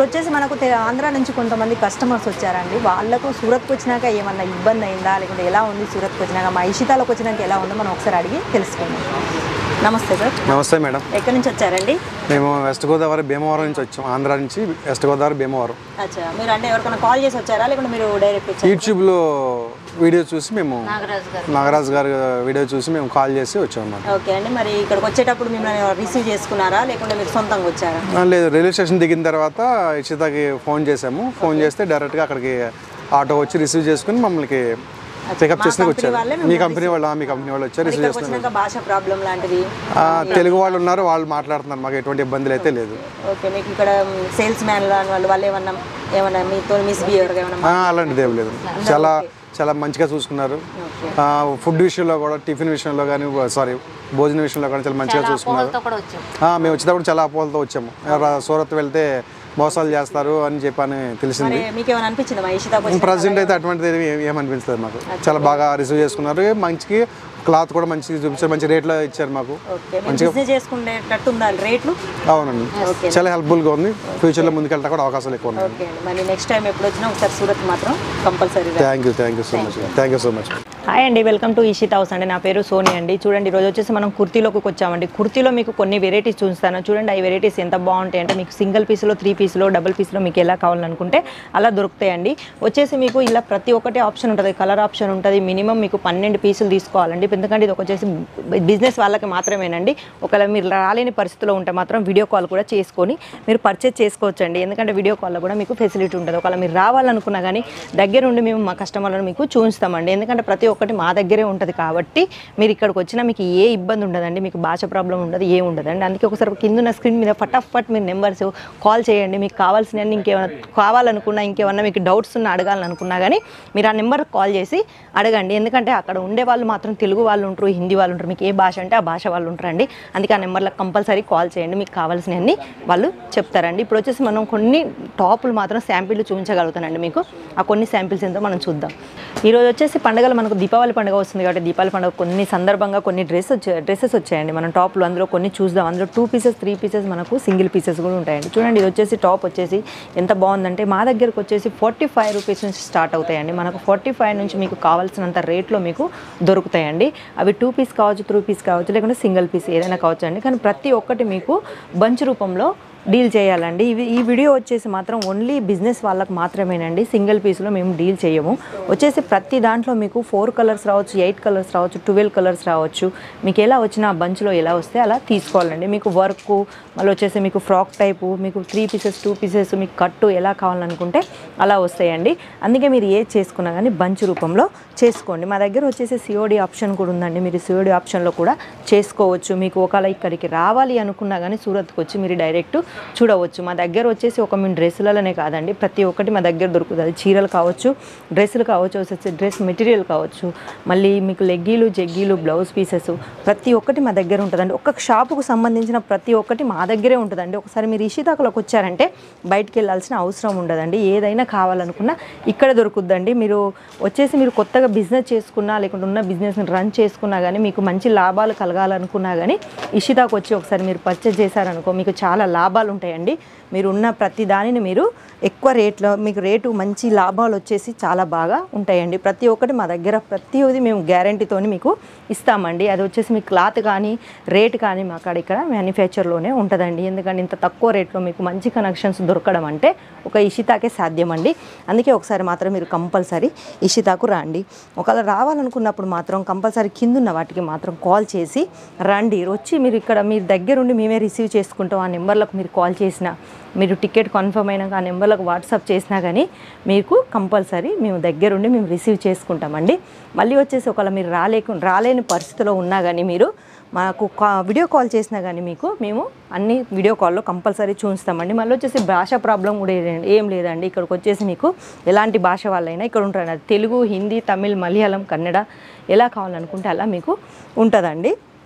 ఇప్పుడు వచ్చేసి మనకు తె- ఆంధ్ర నుంచి కొంతమంది కస్టమర్స్ వచ్చారండి వాళ్ళకు సూరత్కి వచ్చినాక ఏమన్నా ఇబ్బంది అయిందా లేకుంటే ఎలా ఉంది సూరత్కి వచ్చినాక మా ఇషితాలకు వచ్చినాక ఎలా ఉందో మనం ఒకసారి అడిగి తెలుసుకుందాం నమస్తే సార్ నమస్తే మేడం ఎక్కడి నుంచి వచ్చారండి మేము వెస్ట్ గోదావరి భీమవరం నుంచి వచ్చాం ఆంధ్ర నుంచి వెస్ట్ గోదావరి భీమవరం అచ్చా మీరు అంటే ఎవరికైనా కాల్ చేసి వచ్చారా లేకుంటే మీరు డైరెక్ట్ వచ్చారా యూట్యూబ్లో వీడియో చూసి మేము నాగరాజు గారి వీడియో చూసి మేము కాల్ చేసి వచ్చాం అన్నమాట ఓకే అండి మరి ఇక్కడికి వచ్చేటప్పుడు మిమ్మల్ని రిసీవ్ చేసుకున్నారా లేకుంటే మీరు సొంతంగా వచ్చారా ఆ, లేదు రైల్వే స్టేషన్ దిగిన తర్వాత ఇషితాకి ఫోన్ చేసాము ఫోన్ చేస్తే డైరెక్ట్గా అక్కడికి ఆటో వచ్చి రిసీవ్ చేసుకుని మమ్మల్ని పికప్ చేసి వచ్చారు వాళ్ళే మీ కంపెనీ వాళ్ళు ఆ, మీ కంపెనీ వాళ్ళు వచ్చారు రిసీవ్ ఇక్కడికి వచ్చినాక భాష ప్రాబ్లం లాంటిది ఆ, తెలుగు వాళ్ళు ఉన్నారు వాళ్ళు మాట్లాడుతున్నారు మాకు ఎటువంటి ఇబ్బందులు అయితే లేదు ఓకే మీకు ఇక్కడ సేల్స్ మ్యాన్ వాళ్ళు వాళ్ళు ఏమన్నా ఏమన్నా మీతో మిస్బిహేవియర్ ఏమన్నా ఆ, అలాంటిది ఏం లేదు చాలా చాలా మంచిగా చూసుకున్నారు ఆ, ఫుడ్ విషయంలో కూడా టిఫిన్ విషయంలో కానీ సారీ భోజన విషయంలో కూడా చాలా మంచిగా చూసుకున్నారు ఆ, మేము వచ్చేటప్పుడు చాలా అపోహలతో వచ్చాము ఎవరు సూరత్ వెళ్తే మోసాలు చేస్తారు అని చెప్పని తెలిసింది మరి మీకు ఏమైనా అనిపించింది మా ఇషితాకు వచ్చి ప్రజెంట్ అయితే అటువంటిది ఏమీ ఏమీ ఏమనిపించలేదు మాకు చాలా బాగా రిసీవ్ చేసుకున్నారు మంచికి క్లాత్ కూడా మంచిగా చూపించారు మంచి రేట్లో ఇచ్చారు మాకు ఓకే మీరు బిజినెస్ చేసుకునేటట్టు ఉండాలి రేట్లు అవునండి చాలా హెల్ప్ఫుల్గా ఉంది ఫ్యూచర్లో ముందుకెళ్ళటం కూడా అవకాశాలు ఎక్కువ ఉన్నాయి ఓకే అండి మరి నెక్స్ట్ టైం ఎప్పుడు వచ్చినా ఒకసారి సూరత్ మాత్రం కంపల్సరీగా thank you thank you so much thank you so much hi అండి వెల్కమ్ టు ఇషిత్ హౌస్ అండి నా పేరు సోని అండి చూడండి ఈరోజు వచ్చేసి మనం కుర్తీలోకి వచ్చామండి కుర్తీలో మీకు కొన్ని వెరైటీస్ చూస్తాను చూడండి ఆ వెరైటీస్ ఎంత బాగుంటాయి అంటే మీకు సింగిల్ పీస్లో త్రీ పీస్లో డబుల్ పీస్లో మీకు ఎలా కావాలనుకుంటే అలా దొరుకుతాయండి వచ్చేసి మీకు ఇలా ప్రతి ఒక్కటి ఆప్షన్ ఉంటుంది కలర్ ఆప్షన్ ఉంటుంది మినిమం మీకు పన్నెండు పీసులు తీసుకోవాలండి ఎందుకంటే ఇది ఒక వచ్చేసి బిజినెస్ వాళ్ళకి మాత్రమేనండి ఒకవేళ మీరు రాలేని పరిస్థితిలో ఉంటే మాత్రం వీడియో కాల్ కూడా చేసుకొని మీరు పర్చేజ్ చేసుకోవచ్చండి ఎందుకంటే వీడియో కాల్లో కూడా మీకు ఫెసిలిటీ ఉంటుంది ఒకవేళ మీరు రావాలనుకున్నా కానీ దగ్గరుండి మేము మా కస్టమర్లను మీకు చూపిస్తామండి ఎందుకంటే ప్రతి ఒక్కటి మా దగ్గరే ఉంటుంది కాబట్టి మీరు ఇక్కడికి వచ్చినా మీకు ఏ ఇబ్బంది ఉండదండి మీకు భాష ప్రాబ్లం ఉండదు ఏ ఉండదండి అందుకే ఒకసారి కింద ఉన్న స్క్రీన్ మీద ఫటాఫట్ మీరు నెంబర్స్ కాల్ చేయండి మీకు కావాల్సినవన్నీ ఇంకేమైనా కావాలనుకున్నా ఇంకేమన్నా మీకు డౌట్స్ ఉన్నా అడగాలనుకున్నా కానీ మీరు ఆ నెంబర్ కాల్ చేసి అడగండి ఎందుకంటే అక్కడ ఉండే వాళ్ళు మాత్రం తెలుగు వాళ్ళు ఉంటారు హిందీ వాళ్ళు ఉంటారు మీకు ఏ భాష అంటే ఆ భాష వాళ్ళు ఉంటారండి అందుకే ఆ నెంబర్లకు కంపల్సరీ కాల్ చేయండి మీకు కావాల్సినవన్నీ వాళ్ళు చెప్తారండి ఇప్పుడు వచ్చేసి మనం కొన్ని టాపులు మాత్రం శాంపిల్లు చూపించగలుగుతానండి మీకు ఆ కొన్ని శాంపిల్స్ ఏంటో మనం చూద్దాం ఈరోజు వచ్చేసి పండుగలు మనకు దీపావళి పండుగ వస్తుంది కాబట్టి దీపావళి పండుగ కొన్ని సందర్భంగా కొన్ని డ్రెస్ వచ్చే డ్రెస్సెస్ వచ్చాయండి మనం టాప్లు అందులో కొన్ని చూద్దాం అందులో టూ పీసెస్ త్రీ పీసెస్ మనకు సింగిల్ పీసెస్ కూడా ఉంటాయండి చూడండి ఇది వచ్చేసి టాప్ వచ్చేసి ఎంత బాగుందంటే మా దగ్గరకు వచ్చేసి ఫార్టీ ఫైవ్ రూపీస్ నుంచి స్టార్ట్ అవుతాయండి మనకు ఫార్టీ ఫైవ్ నుంచి మీకు కావాల్సినంత రేట్లో మీకు దొరుకుతాయండి అవి టూ పీస్ కావచ్చు త్రీ పీస్ కావచ్చు లేకుంటే సింగిల్ పీస్ ఏదైనా కావచ్చు అండి కానీ ప్రతి ఒక్కటి మీకు బంచ్ రూపంలో డీల్ చేయాలండి ఇవి ఈ వీడియో వచ్చేసి మాత్రం ఓన్లీ బిజినెస్ వాళ్ళకి మాత్రమేనండి సింగిల్ పీస్లో మేము డీల్ చేయము వచ్చేసి ప్రతి దాంట్లో మీకు ఫోర్ కలర్స్ రావచ్చు ఎయిట్ కలర్స్ రావచ్చు ట్వెల్వ్ కలర్స్ రావచ్చు మీకు ఎలా వచ్చిన ఆ బంచ్లో ఎలా వస్తే అలా తీసుకోవాలండి మీకు వర్క్ మళ్ళీ వచ్చేసి మీకు ఫ్రాక్ టైపు మీకు త్రీ పీసెస్ టూ పీసెస్ మీకు కట్టు ఎలా కావాలనుకుంటే అలా వస్తాయండి అందుకే మీరు ఏ చేసుకున్నా కానీ బంచ్ రూపంలో చేసుకోండి మా దగ్గర వచ్చేసి సిఓడి ఆప్షన్ కూడా ఉందండి మీరు సిఓడి ఆప్షన్లో కూడా చేసుకోవచ్చు మీకు ఒకవేళ ఇక్కడికి రావాలి అనుకున్నా కానీ సూరత్కి వచ్చి మీరు డైరెక్ట్ చూడవచ్చు మా దగ్గర వచ్చేసి ఒక మేము డ్రెస్సులలోనే కాదండి ప్రతి ఒక్కటి మా దగ్గర దొరుకుతుంది చీరలు కావచ్చు డ్రెస్సులు కావచ్చు వచ్చేసి డ్రెస్ మెటీరియల్ కావచ్చు మళ్ళీ మీకు లెగ్గీలు జగ్గీలు బ్లౌజ్ పీసెస్ ప్రతి ఒక్కటి మా దగ్గర ఉంటుందండి ఒక్క షాపుకు సంబంధించిన ప్రతి ఒక్కటి మా దగ్గరే ఉంటుందండి ఒకసారి మీరు ఇషితాకులకు వచ్చారంటే బయటికి వెళ్ళాల్సిన అవసరం ఉండదండి ఏదైనా కావాలనుకున్నా ఇక్కడ దొరుకుద్దండి మీరు వచ్చేసి మీరు కొత్తగా బిజినెస్ చేసుకున్నా లేకుంటే ఉన్న బిజినెస్ని రన్ చేసుకున్నా కానీ మీకు మంచి లాభాలు కలగాలనుకున్నా కానీ ఇషితాకు వచ్చి ఒకసారి మీరు పర్చేజ్ చేశారనుకో మీకు చాలా లాభాలు ఉంటాయండి మీరు ఉన్న ప్రతి దానిని మీరు ఎక్కువ రేట్లో మీకు రేటు మంచి లాభాలు వచ్చేసి చాలా బాగా ఉంటాయండి ప్రతి ఒక్కటి మా దగ్గర ప్రతి ఒక్కటి మేము గ్యారంటీతో మీకు ఇస్తామండి అది వచ్చేసి మీ క్లాత్ కానీ రేట్ కానీ మా కాడ ఇక్కడ మ్యానుఫ్యాక్చర్లోనే ఉంటుందండి ఎందుకంటే ఇంత తక్కువ రేట్లో మీకు మంచి కనెక్షన్స్ దొరకడం అంటే ఒక ఇషితాకే సాధ్యమండి అందుకే ఒకసారి మాత్రం మీరు కంపల్సరీ ఇషితాకు రండి ఒకవేళ రావాలనుకున్నప్పుడు మాత్రం కంపల్సరీ కిందున్న వాటికి మాత్రం కాల్ చేసి రండి వచ్చి మీరు ఇక్కడ మీ దగ్గరుండి మేమే రిసీవ్ చేసుకుంటాం ఆ నెంబర్లకు మీరు కాల్ చేసినా మీరు టికెట్ కన్ఫర్మ్ అయినాక ఆ నెంబర్లకు వాట్సాప్ చేసినా కానీ మీకు కంపల్సరీ మేము దగ్గరుండి మేము రిసీవ్ చేసుకుంటామండి మళ్ళీ వచ్చేసి ఒకవేళ మీరు రాలేకు రాలేని పరిస్థితిలో ఉన్నా కానీ మీరు మాకు కా వీడియో కాల్ చేసినా కానీ మీకు మేము అన్ని వీడియో కాల్లో కంపల్సరీ చూస్తామండి మళ్ళీ వచ్చేసి భాష ప్రాబ్లం కూడా ఏ- ఏం లేదండి ఇక్కడికి వచ్చేసి మీకు ఎలాంటి భాష వాళ్ళైనా ఇక్కడ ఉంటారు అది తెలుగు హిందీ తమిళ్ మలయాళం కన్నడ ఎలా కావాలనుకుంటే అలా మీకు ఉంటుందండి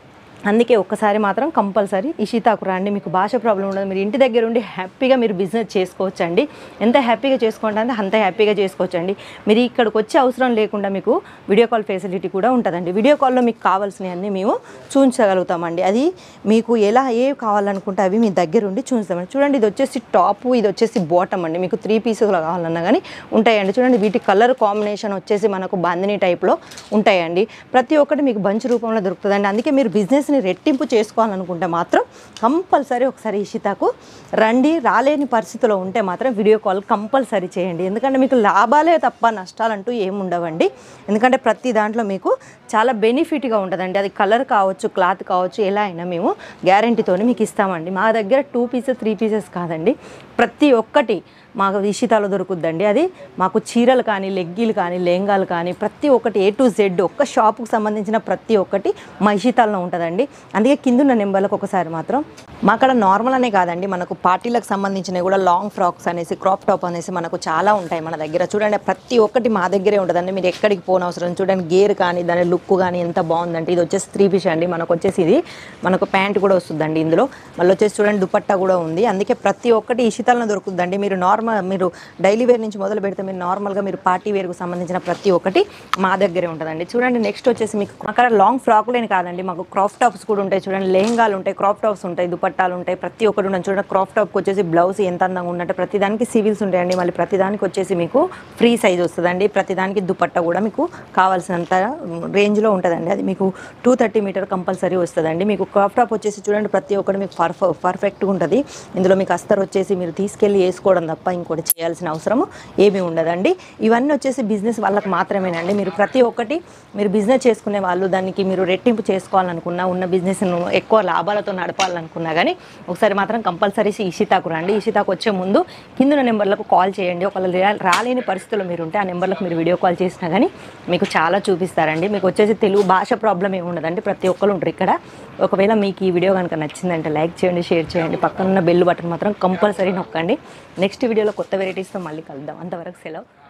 అందుకే ఒక్కసారి మాత్రం కంపల్సరీ ఇషితాకు రండి మీకు భాష ప్రాబ్లం ఉండదు మీరు ఇంటి దగ్గర ఉండి హ్యాపీగా మీరు బిజినెస్ చేసుకోవచ్చు అండి ఎంత హ్యాపీగా చేసుకోండి అంత హ్యాపీగా చేసుకోవచ్చు అండి మీరు ఇక్కడికి వచ్చే అవసరం లేకుండా మీకు వీడియో కాల్ ఫెసిలిటీ కూడా ఉంటుందండి వీడియో కాల్లో మీకు కావాల్సినవన్నీ మేము చూపించగలుగుతామండి అది మీకు ఎలా ఏ కావాలనుకుంటే అవి మీ దగ్గర ఉండి చూపిస్తామండి చూడండి ఇది వచ్చేసి టాప్ ఇది వచ్చేసి బాటమ్ అండి మీకు త్రీ పీసెస్లో కావాలన్నా కానీ ఉంటాయండి చూడండి వీటి కలర్ కాంబినేషన్ వచ్చేసి మనకు బందిని టైప్లో ఉంటాయండి ప్రతి ఒక్కటి మీకు బంచ్ రూపంలో దొరుకుతుందండి అందుకే మీరు బిజినెస్ని రెట్టింపు చేసుకోవాలనుకుంటే మాత్రం కంపల్సరీ ఒకసారి ఇషితాకు రండి రాలేని పరిస్థితిలో ఉంటే మాత్రం వీడియో కాల్ కంపల్సరీ చేయండి ఎందుకంటే మీకు లాభాలే తప్ప నష్టాలంటూ ఏమి ఉండవండి ఎందుకంటే ప్రతి దాంట్లో మీకు చాలా బెనిఫిట్గా ఉంటుందండి అది కలర్ కావచ్చు క్లాత్ కావచ్చు ఎలా అయినా మేము గ్యారంటీతోని మీకు ఇస్తామండి మా దగ్గర టూ పీసెస్ త్రీ పీసెస్ కాదండి ప్రతి ఒక్కటి మాకు ఇషితాలో దొరుకుద్దండి అది మాకు చీరలు కానీ లెగ్గీలు కానీ లెహంగాలు కానీ ప్రతి ఒక్కటి ఏ టు జెడ్ ఒక్క షాపుకు సంబంధించిన ప్రతి ఒక్కటి మా ఇషితాల్లో ఉంటుందండి అందుకే కిందున్న నెంబర్లకు ఒకసారి మాత్రం మా అక్కడ నార్మల్ అనే కాదండి మనకు పార్టీలకు సంబంధించినవి కూడా లాంగ్ ఫ్రాక్స్ అనేసి క్రాప్ టాప్ అనేసి మనకు చాలా ఉంటాయి మన దగ్గర చూడండి ప్రతి ఒక్కటి మా దగ్గరే ఉంటుందండి మీరు ఎక్కడికి పోనవసరం చూడండి గేర్ కానీ దాని లుక్ కానీ ఎంత బాగుందంటే ఇది వచ్చేసి త్రీ పీస్ అండి మనకు వచ్చేసి ఇది మనకు ప్యాంట్ కూడా వస్తుందండి ఇందులో మళ్ళీ వచ్చేసి చూడండి దుపట్టా కూడా ఉంది అందుకే ప్రతి ఒక్కటి ఇషితాలను దొరుకుతుందండి మీరు నార్మల్ మీరు డైలీ వేర్ నుంచి మొదలు పెడితే మీరు నార్మల్గా మీరు పార్టీ వేర్కు సంబంధించిన ప్రతి ఒక్కటి మా దగ్గరే ఉంటుందండి చూడండి నెక్స్ట్ వచ్చేసి మీకు అక్కడ లాంగ్ ఫ్రాక్లేని కాదండి మాకు క్రాప్ టాప్స్ కూడా ఉంటాయి చూడండి లెహంగాలు ఉంటాయి క్రాప్ టాప్స్ ఉంటాయి దుపట్టాలు ఉంటాయి ప్రతి ఒక్కటి ఉంటుంది చూడండి క్రాప్ టాప్కి వచ్చేసి బ్లౌజ్ ఎంత అందంగా ఉందంటే ప్రతి దానికి సివిల్స్ ఉంటాయండి మళ్ళీ ప్రతి దానికి వచ్చేసి మీకు ఫ్రీ సైజ్ వస్తుందండి ప్రతి దానికి దుపట్టా కూడా మీకు కావాల్సినంత రేంజ్లో ఉంటుందండి అది మీకు టూ థర్టీ మీటర్ కంపల్సరీ వస్తుందండి మీకు క్రాప్ టాప్ వచ్చేసి చూడండి ప్రతి ఒక్కటి మీకు పర్ఫ పర్ఫెక్ట్గా ఉంటుంది ఇందులో మీకు అస్తర్ వచ్చేసి మీరు తీసుకెళ్ళి వేసుకోవడం తప్ప ఇంకోటి చేయాల్సిన అవసరం ఏమీ ఉండదండి ఇవన్నీ వచ్చేసి బిజినెస్ వాళ్ళకి మాత్రమేనండి మీరు ప్రతి ఒక్కటి మీరు బిజినెస్ చేసుకునే వాళ్ళు దానికి మీరు రెట్టింపు చేసుకోవాలనుకున్నా ఉన్న బిజినెస్ను ఎక్కువ లాభాలతో నడపాలనుకున్నా కానీ ఒకసారి మాత్రం కంపల్సరీ ఇషితాకు రండి ఇషితాకు వచ్చే ముందు కింద నెంబర్లకు కాల్ చేయండి ఒకవేళ రా- రాలేని పరిస్థితుల్లో మీరు ఉంటే ఆ నెంబర్లకు మీరు వీడియో కాల్ చేసినా కానీ మీకు చాలా చూపిస్తారండి మీకు వచ్చేసి తెలుగు భాష ప్రాబ్లం ఏమి ఉండదండి ప్రతి ఒక్కరు ఉంటారు ఇక్కడ ఒకవేళ మీకు ఈ వీడియో కనుక నచ్చిందంటే లైక్ చేయండి షేర్ చేయండి పక్కన ఉన్న బెల్ బటన్ మాత్రం కంపల్సరీ నొక్కండి నెక్స్ట్ వీడియోలో కొత్త వెరైటీస్తో మళ్ళీ కలుద్దాం అంతవరకు సెలవు